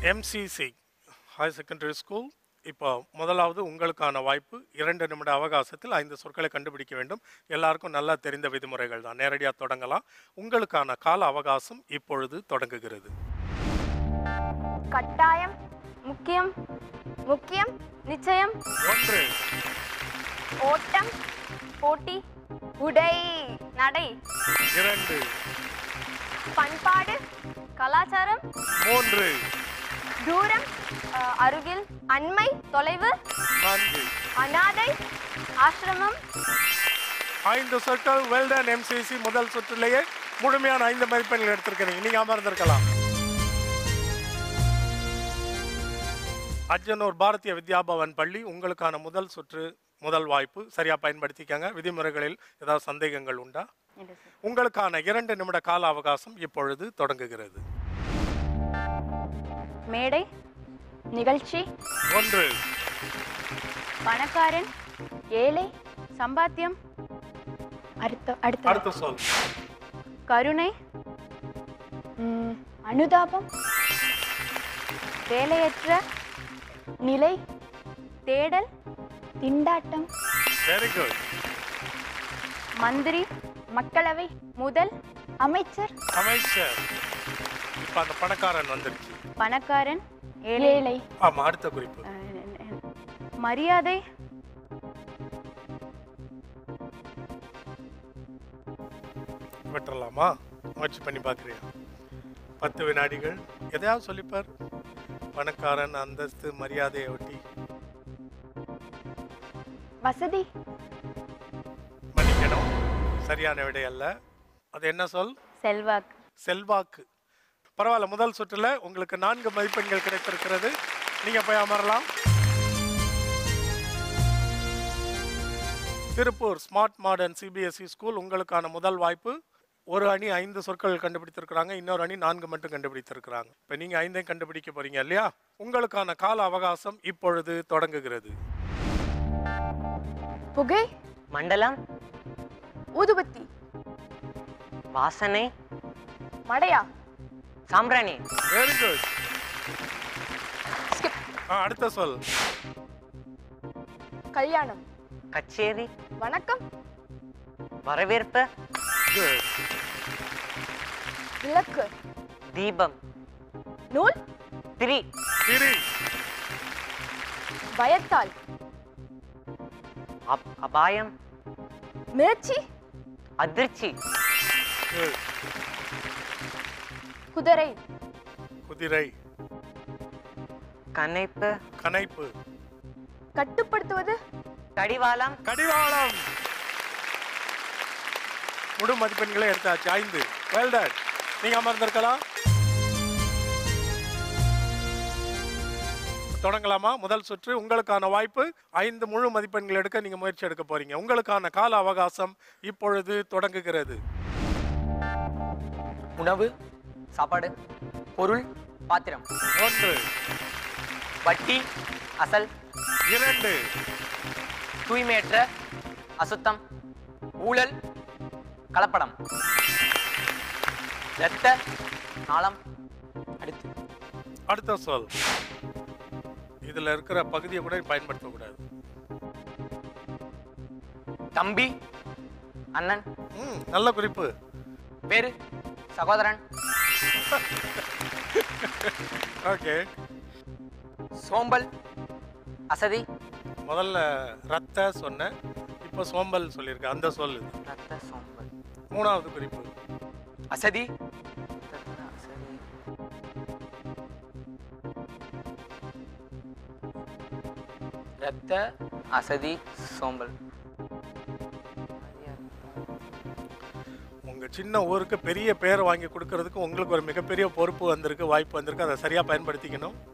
MCC higher secondary school இப்போ முதலாவது உங்களுக்கான வாய்ப்பு இரண்டு நிமிட அவகாசத்தில் ஐந்து சொற்களை கண்டுபிடிக்க வேண்டும் எல்லாருக்கும் நல்லா தெரிந்த விதிமுறைகள் தான் நேரடியாக தொடங்கலாம் உங்களுக்கான கால அவகாசம் இப்பொழுது தொடங்குகிறது கட்டாயம் முக்கியம் முக்கியம் நிச்சயம் ஒன்று ஓட்டம் போட்டி உடை நடை இரண்டு பண்பாடு கலாச்சாரம் மூன்று தூரம் அஹ், அருகில் அண்மை தொலைவு நான்கு அனாதை ஆசிரமம் ஐந்து சொற்கள் வெல்டன் எம்சிசி முதல் சுற்றிலேயே முழுமையான ஐந்து மதிப்பெண்கள் எடுத்திருக்கிறீங்க நீங்க அமர்ந்திருக்கலாம் அஜனூர் பாரதிய வித்யாபவன் பள்ளி உங்களுக்கான முதல் சுற்று முதல் வாய்ப்பு சரியா பயன்படுத்திக்கங்க விதிமுறைகளில் ஏதாவது சந்தேகங்கள் உண்டா உங்களுக்கான இரண்டு நிமிட கால அவகாசம் இப்பொழுது தொடங்குகிறது மேடை நிகழ்ச்சி ஒன்று பணக்காரன் ஏழை சம்பாத்தியம் அடுத்த அடுத்த அடுத்த சொல் கருணை ம், அனுதாபம் வேலையற்ற நிலை தேடல் திண்டாட்டம் வெரி குட் மந்திரி மக்களவை முதல் அமைச்சர் அமைச்சர் இப்ப அந்த பணக்காரன் வந்துருச்சு பணக்காரன் ஏழை ஆமா அடுத்த குறிப்பு மரியாதை விட்டுறலாமா முயற்சி பண்ணி பார்க்குறியா பத்து வினாடிகள் எதையாவது சொல்லிப்பார் பணக்காரன் அந்தஸ்து மரியாதையை ஒட்டி வசதி மன்னிக்கணும் சரியான விடை அல்ல அது என்ன சொல் செல்வாக்கு செல்வாக்கு பரவாயில்ல முதல் சுற்றுல உங்களுக்கு நான்கு மதிப்பெண்கள் கிடைத்திருக்கிறது நீங்க போய் அமரலாம் Tiruppur smart modern CBSE school உங்களுக்கான முதல் வாய்ப்பு ஒரு அணி ஐந்து சொற்கள் கண்டுபிடித்திருக்கிறாங்க இன்னொரு அணி நான்கு மட்டும் கண்டுபிடித்திருக்கிறாங்க இப்போ நீங்க ஐந்தையும் கண்டுபிடிக்க போறீங்க இல்லையா உங்களுக்கான கால அவகாசம் இப்பொழுது தொடங்குகிறது புகை மண்டலம் ஊதுபத்தி வாசனை மடையா சாம்பிராணி வெரி குட் அடுத்த சொல் கல்யாணம் கச்சேரி வணக்கம் வரவேற்பு குட் விளக்கு தீபம் நூல் திரி திரி பயத்தால் அப் அபாயம் மிரட்சி அதிர்ச்சி good. குதிரை குதிரை கனைப்பு கனைப்பு கட்டுப்படுத்துவது கடிவாளம் கடிவாளம் முழு மதிப்பெண்களை எடுத்தாச்சு ஐந்து வெல் டன் நீங்க அமர்ந்திருக்கலாம் தொடங்கலாமா முதல் சுற்று உங்களுக்கான வாய்ப்பு ஐந்து முழு மதிப்பெண்கள் எடுக்க நீங்க முயற்சி எடுக்க போறீங்க உங்களுக்கான கால அவகாசம் இப்பொழுது தொடங்குகிறது உணவு சாப்பாடு பொருள் பாத்திரம் ஒன்று வட்டி அசல் இரண்டு தூய்மையற்ற அசுத்தம் ஊழல் கலப்படம் இரத்த நாளம் அடுத்து அடுத்த சொல் இதுல இருக்கிற பகுதியை கூட பயன்படுத்தக்கூடாது தம்பி அண்ணன் ம் நல்ல குறிப்பு வேறு சகோதரன் ஓகே சோம்பல் அசதி முதல்ல ரத்த சொன்னேன் இப்போ சோம்பல் சொல்லியிருக்கேன் அந்த சொல் இது. ரத்த சோம்பல் மூணாவது குறிப்பு அசதி ரத்த அசதி இரத்த அசதி சோம்பல் உங்க சின்ன ஊருக்கு பெரிய பேர் வாங்கி கொடுக்கறதுக்கு உங்களுக்கு ஒரு மிகப்பெரிய பொறுப்பு வந்திருக்கு வாய்ப்பு வந்திருக்கு அதை சரியா பயன்படுத்திக்கணும்